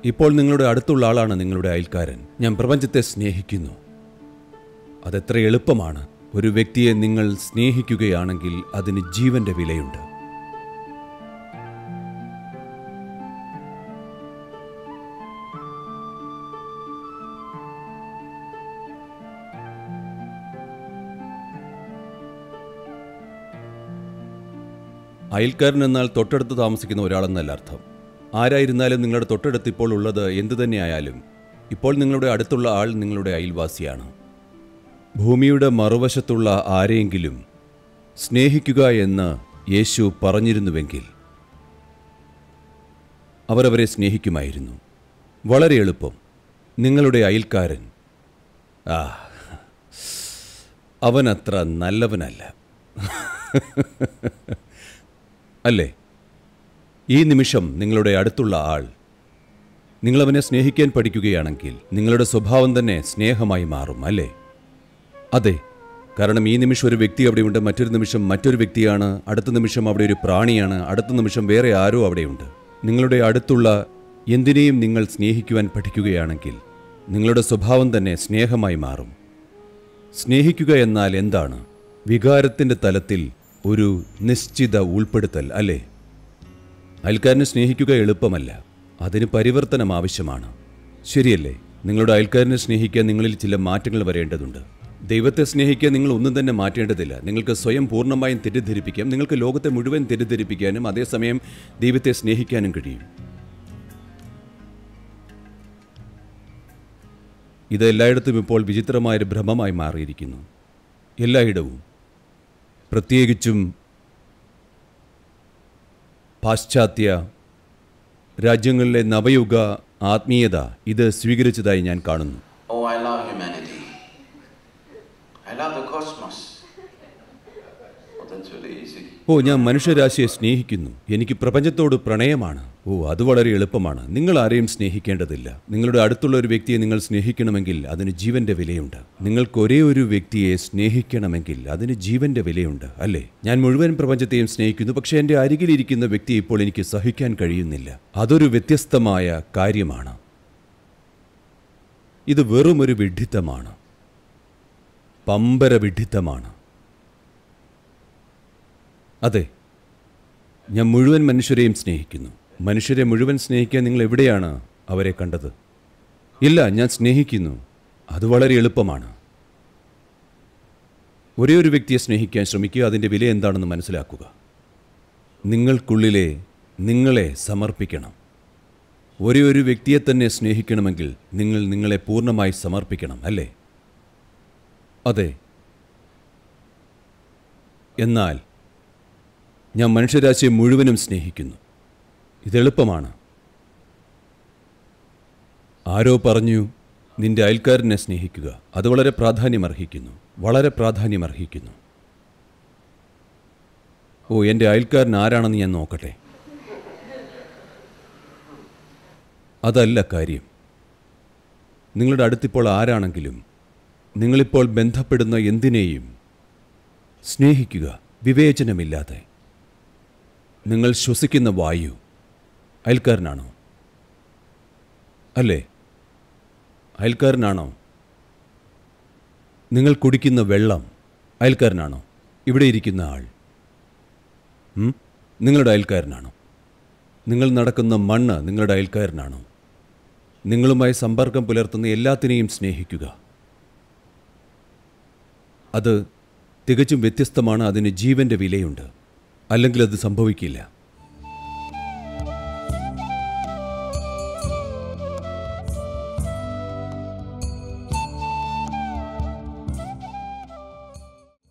ഇപ്പോൾ നിങ്ങളുടെ അടുത്തുള്ള ആളാണ് നിങ്ങളുടെ അയൽക്കാരൻ ഞാൻ പ്രപഞ്ചത്തെ സ്നേഹിക്കുന്നു അതെത്ര എളുപ്പമാണ് ഒരു വ്യക്തിയെ നിങ്ങൾ സ്നേഹിക്കുകയാണെങ്കിൽ അതിന് ജീവന്റെ വിലയുണ്ട് അയൽക്കാരൻ എന്നാൽ തൊട്ടടുത്ത് താമസിക്കുന്ന ഒരാളെന്നല്ല അർത്ഥം ആരായിരുന്നാലും നിങ്ങളുടെ തൊട്ടടുത്ത് ഇപ്പോൾ ഉള്ളത് എന്തു തന്നെയായാലും ഇപ്പോൾ നിങ്ങളുടെ അടുത്തുള്ള ആൾ നിങ്ങളുടെ അയൽവാസിയാണ് ഭൂമിയുടെ മറുവശത്തുള്ള ആരെയെങ്കിലും സ്നേഹിക്കുക എന്ന് യേശു പറഞ്ഞിരുന്നുവെങ്കിൽ അവരവരെ സ്നേഹിക്കുമായിരുന്നു വളരെ എളുപ്പം നിങ്ങളുടെ അയൽക്കാരൻ ആ അവനത്ര നല്ലവനല്ല അല്ലേ ഈ നിമിഷം നിങ്ങളുടെ അടുത്തുള്ള ആൾ നിങ്ങളവനെ സ്നേഹിക്കാൻ പഠിക്കുകയാണെങ്കിൽ നിങ്ങളുടെ സ്വഭാവം തന്നെ സ്നേഹമായി മാറും അല്ലേ അതെ കാരണം ഈ നിമിഷം ഒരു വ്യക്തി അവിടെയുണ്ട് മറ്റൊരു നിമിഷം മറ്റൊരു വ്യക്തിയാണ് അടുത്ത നിമിഷം അവിടെ ഒരു പ്രാണിയാണ് അടുത്ത നിമിഷം വേറെ ആരോ അവിടെയുണ്ട് നിങ്ങളുടെ അടുത്തുള്ള എന്തിനേയും നിങ്ങൾ സ്നേഹിക്കുവാൻ പഠിക്കുകയാണെങ്കിൽ നിങ്ങളുടെ സ്വഭാവം തന്നെ സ്നേഹമായി മാറും സ്നേഹിക്കുക എന്നാൽ എന്താണ് വികാരത്തിൻ്റെ തലത്തിൽ ഒരു നിശ്ചിത ഉൾപ്പെടുത്തൽ അല്ലേ അയൽക്കാരനെ സ്നേഹിക്കുക എളുപ്പമല്ല അതിന് പരിവർത്തനം ആവശ്യമാണ് ശരിയല്ലേ നിങ്ങളുടെ അയൽക്കാരനെ സ്നേഹിക്കാൻ നിങ്ങളിൽ ചില മാറ്റങ്ങൾ വരേണ്ടതുണ്ട് ദൈവത്തെ സ്നേഹിക്കാൻ നിങ്ങൾ ഒന്നും തന്നെ മാറ്റേണ്ടതില്ല നിങ്ങൾക്ക് സ്വയം പൂർണ്ണമായും തെറ്റിദ്ധരിപ്പിക്കാം നിങ്ങൾക്ക് ലോകത്തെ മുഴുവൻ തെറ്റിദ്ധരിപ്പിക്കാനും അതേസമയം ദൈവത്തെ സ്നേഹിക്കാനും കഴിയും ഇത് എല്ലായിടത്തും ഇപ്പോൾ വിചിത്രമായൊരു ഭ്രമമായി മാറിയിരിക്കുന്നു എല്ലായിടവും പ്രത്യേകിച്ചും പാശ്ചാത്യ രാജ്യങ്ങളിലെ നവയുഗ ആത്മീയത ഇത് സ്വീകരിച്ചതായി ഞാൻ കാണുന്നു Oh, I love humanity. I love the cosmos. Oh, that's really easy. ഓ ഞാൻ മനുഷ്യരാശിയെ സ്നേഹിക്കുന്നു എനിക്ക് പ്രപഞ്ചത്തോട് പ്രണയമാണ് ഓ അത് വളരെ എളുപ്പമാണ് നിങ്ങൾ ആരെയും സ്നേഹിക്കേണ്ടതില്ല നിങ്ങളുടെ അടുത്തുള്ള ഒരു വ്യക്തിയെ നിങ്ങൾ സ്നേഹിക്കണമെങ്കിൽ അതിന് ജീവന്റെ വിലയുണ്ട് നിങ്ങൾക്ക് ഒരേ ഒരു വ്യക്തിയെ സ്നേഹിക്കണമെങ്കിൽ അതിന് ജീവന്റെ വിലയുണ്ട് അല്ലേ ഞാൻ മുഴുവൻ പ്രപഞ്ചത്തെയും സ്നേഹിക്കുന്നു പക്ഷേ എൻ്റെ അരികിലിരിക്കുന്ന വ്യക്തിയെ ഇപ്പോൾ എനിക്ക് സഹിക്കാൻ കഴിയുന്നില്ല അതൊരു വ്യത്യസ്തമായ കാര്യമാണ് ഇത് വെറും ഒരു വിഡ്ഢിത്തമാണ് പമ്പര വിഡ്ഢിത്തമാണ് അതെ ഞാൻ മുഴുവൻ മനുഷ്യരെയും സ്നേഹിക്കുന്നു മനുഷ്യരെ മുഴുവൻ സ്നേഹിക്കാൻ നിങ്ങൾ എവിടെയാണ് അവരെ കണ്ടത് ഇല്ല ഞാൻ സ്നേഹിക്കുന്നു അത് വളരെ എളുപ്പമാണ് ഒരേ ഒരു വ്യക്തിയെ സ്നേഹിക്കാൻ ശ്രമിക്കുക അതിൻ്റെ വില എന്താണെന്ന് മനസ്സിലാക്കുക നിങ്ങൾക്കുള്ളിലെ നിങ്ങളെ സമർപ്പിക്കണം ഒരേ ഒരു വ്യക്തിയെ തന്നെ സ്നേഹിക്കണമെങ്കിൽ നിങ്ങൾ നിങ്ങളെ പൂർണ്ണമായി സമർപ്പിക്കണം അല്ലേ അതെ എന്നാൽ ഞാൻ മനുഷ്യരാശിയെ മുഴുവനും സ്നേഹിക്കുന്നു ഇതെളുപ്പമാണ് ആരോ പറഞ്ഞു നിന്റെ അയൽക്കാരനെ സ്നേഹിക്കുക അത് വളരെ പ്രാധാന്യമർഹിക്കുന്നു വളരെ പ്രാധാന്യമർഹിക്കുന്നു ഓ എൻ്റെ അയൽക്കാരൻ ആരാണെന്ന് ഞാൻ നോക്കട്ടെ അതല്ല കാര്യം നിങ്ങളുടെ അടുത്തിപ്പോൾ ആരാണെങ്കിലും നിങ്ങളിപ്പോൾ ബന്ധപ്പെടുന്ന എന്തിനേയും സ്നേഹിക്കുക വിവേചനമില്ലാതെ നിങ്ങൾ ശ്വസിക്കുന്ന വായു അയൽക്കാരനാണോ അല്ലേ അയൽക്കാരനാണോ നിങ്ങൾ കുടിക്കുന്ന വെള്ളം അയൽക്കാരനാണോ ഇവിടെ ഇരിക്കുന്ന ആൾ ഉം? നിങ്ങളുടെ അയൽക്കാരനാണോ നിങ്ങൾ നടക്കുന്ന മണ്ണ് നിങ്ങളുടെ അയൽക്കാരനാണോ നിങ്ങളുമായി സമ്പർക്കം പുലർത്തുന്ന എല്ലാത്തിനെയും സ്നേഹിക്കുക അത് തികച്ചും വ്യത്യസ്തമാണ് അതിന് ജീവന്റെ വിലയുണ്ട് അല്ലെങ്കിൽ അത് സംഭവിക്കില്ല